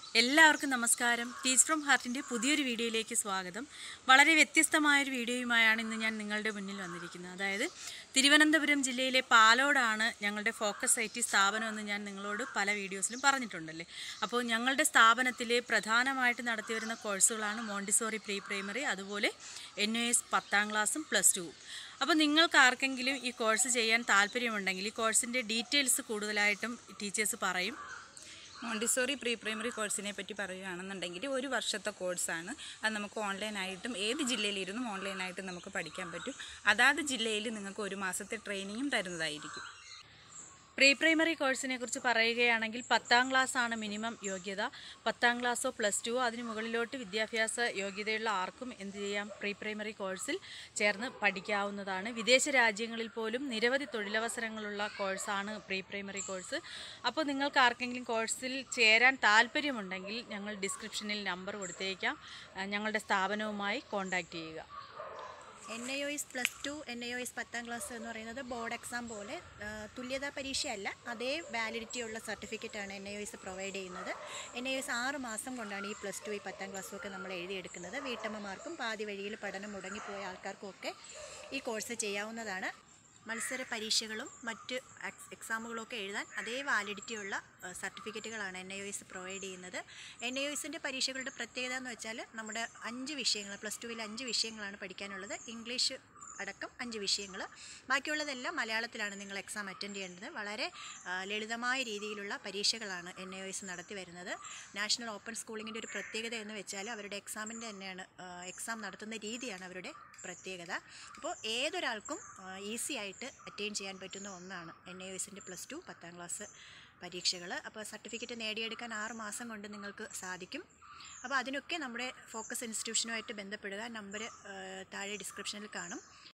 എല്ലാവർക്കും നമസ്കാരം teach from ഹാർട്ടിൻ്റെ പുതിയൊരു വീഡിയോയിലേക്ക് സ്വാഗതം വളരെ വ്യത്യസ്തമായൊരു വീഡിയോയുമായാണ് ഇന്ന് ഞാൻ നിങ്ങളുടെ മുന്നിൽ വന്നിരിക്കുന്നത് അതായത് തിരുവനന്തപുരം ജില്ലയിലെ പാലോടാണ് ഞങ്ങളുടെ ഫോക്കസ് ഐ ടി സ്ഥാപനമെന്ന് ഞാൻ നിങ്ങളോട് പല വീഡിയോസിലും പറഞ്ഞിട്ടുണ്ടല്ലേ അപ്പോൾ ഞങ്ങളുടെ സ്ഥാപനത്തിൽ പ്രധാനമായിട്ട് നടത്തി വരുന്ന കോഴ്സുകളാണ് മോണ്ടിസോറി പ്രീ പ്രൈമറി അതുപോലെ എൻ ഒ എസ് പത്താം ക്ലാസ്സും പ്ലസ് ടുവും അപ്പോൾ നിങ്ങൾക്ക് ആർക്കെങ്കിലും ഈ കോഴ്സ് ചെയ്യാൻ താല്പര്യമുണ്ടെങ്കിൽ ഈ കോഴ്സിൻ്റെ ഡീറ്റെയിൽസ് കൂടുതലായിട്ടും ടീച്ചേഴ്സ് പറയും മോണ്ടിസോറി പ്രീ പ്രൈമറി കോഴ്സിനെ പറ്റി പറയുകയാണെന്നുണ്ടെങ്കിൽ ഒരു വർഷത്തെ കോഴ്സാണ് അത് നമുക്ക് ഓൺലൈനായിട്ടും ഏത് ജില്ലയിലിരുന്നും ഓൺലൈനായിട്ടും നമുക്ക് പഠിക്കാൻ പറ്റും അതാത് ജില്ലയിൽ നിങ്ങൾക്ക് ഒരു മാസത്തെ ട്രെയിനിങ്ങും തരുന്നതായിരിക്കും പ്രീ പ്രൈമറി കോഴ്സിനെ കുറിച്ച് പറയുകയാണെങ്കിൽ പത്താം ക്ലാസ് ആണ് മിനിമം യോഗ്യത പത്താം ക്ലാസ്സോ പ്ലസ് ടുവോ അതിന് മുകളിലോട്ട് വിദ്യാഭ്യാസ യോഗ്യതയുള്ള ആർക്കും എന്ത് ചെയ്യാം പ്രീ പ്രൈമറി കോഴ്സിൽ ചേർന്ന് പഠിക്കാവുന്നതാണ് വിദേശ രാജ്യങ്ങളിൽ പോലും നിരവധി തൊഴിലവസരങ്ങളുള്ള കോഴ്സാണ് പ്രീ പ്രൈമറി കോഴ്സ് അപ്പോൾ നിങ്ങൾക്ക് ആർക്കെങ്കിലും കോഴ്സിൽ ചേരാൻ താല്പര്യമുണ്ടെങ്കിൽ ഞങ്ങൾ ഡിസ്ക്രിപ്ഷനിൽ നമ്പർ കൊടുത്തേക്കാം ആ, ഞങ്ങളുടെ സ്ഥാപനവുമായി കോൺടാക്റ്റ് ചെയ്യുക N I O S plus two N I O S പത്താം ക്ലാസ് എന്ന് പറയുന്നത് ബോർഡ് എക്സാം പോലെ ആ, തുല്യതാ പരീക്ഷയല്ല അതേ വാലിഡിറ്റി ഉള്ള സർട്ടിഫിക്കറ്റാണ് N I O S provide ചെയ്യുന്നത് എൻ ഐ ഒ എസ് ആറ് മാസം കൊണ്ടാണ് ഈ പ്ലസ് ടു ഈ പത്താം ക്ലാസ്സും ഒക്കെ നമ്മൾ എഴുതിയെടുക്കുന്നത് വീട്ടമ്മമാർക്കും പാതി വഴിയിൽ പഠനം മുടങ്ങിപ്പോയ ആൾക്കാർക്കും ഒക്കെ ഈ കോഴ്സ് ചെയ്യാവുന്നതാണ് മത്സര പരീക്ഷകളും മറ്റ് എക്സ് എക്സാമുകളും ഒക്കെ എഴുതാൻ അതേ വാലിഡിറ്റി ഉള്ള സർട്ടിഫിക്കറ്റുകളാണ് N I O S provide ചെയ്യുന്നത് എൻ ഐ ഒ എസിൻ്റെ പരീക്ഷകളുടെ പ്രത്യേകത എന്ന് വെച്ചാൽ നമ്മുടെ അഞ്ച് വിഷയങ്ങൾ പ്ലസ് ടുവിൽ അഞ്ച് വിഷയങ്ങളാണ് പഠിക്കാനുള്ളത് ഇംഗ്ലീഷ് അടക്കം അഞ്ച് വിഷയങ്ങൾ ബാക്കിയുള്ളതെല്ലാം മലയാളത്തിലാണ് നിങ്ങൾ എക്സാം അറ്റൻഡ് ചെയ്യേണ്ടത് വളരെ ആ, ലളിതമായ രീതിയിലുള്ള പരീക്ഷകളാണ് എൻ ഐ ഒ എസ് നടത്തി വരുന്നത് നാഷണൽ ഓപ്പൺ സ്കൂളിങ്ങിൻ്റെ ഒരു പ്രത്യേകത എന്ന് വെച്ചാൽ അവരുടെ എക്സാമിൻ്റെ തന്നെയാണ് എക്സാം നടത്തുന്ന രീതിയാണ് അവരുടെ പ്രത്യേകത അപ്പോൾ ഏതൊരാൾക്കും ഈസി ആയിട്ട് അറ്റൈൻ ചെയ്യാൻ പറ്റുന്ന ഒന്നാണ് എൻ ഐ ഒ എസിൻ്റെ പ്ലസ് ടു പത്താം ക്ലാസ് പരീക്ഷകൾ അപ്പോൾ സർട്ടിഫിക്കറ്റ് നേടിയെടുക്കാൻ ആറ് മാസം കൊണ്ട് നിങ്ങൾക്ക് സാധിക്കും അപ്പോൾ അതിനൊക്കെ നമ്മുടെ ഫോക്കസ് ഇൻസ്റ്റിറ്റ്യൂഷനുമായിട്ട് ബന്ധപ്പെടുക നമ്പർ താഴെ ഡിസ്ക്രിപ്ഷനിൽ കാണും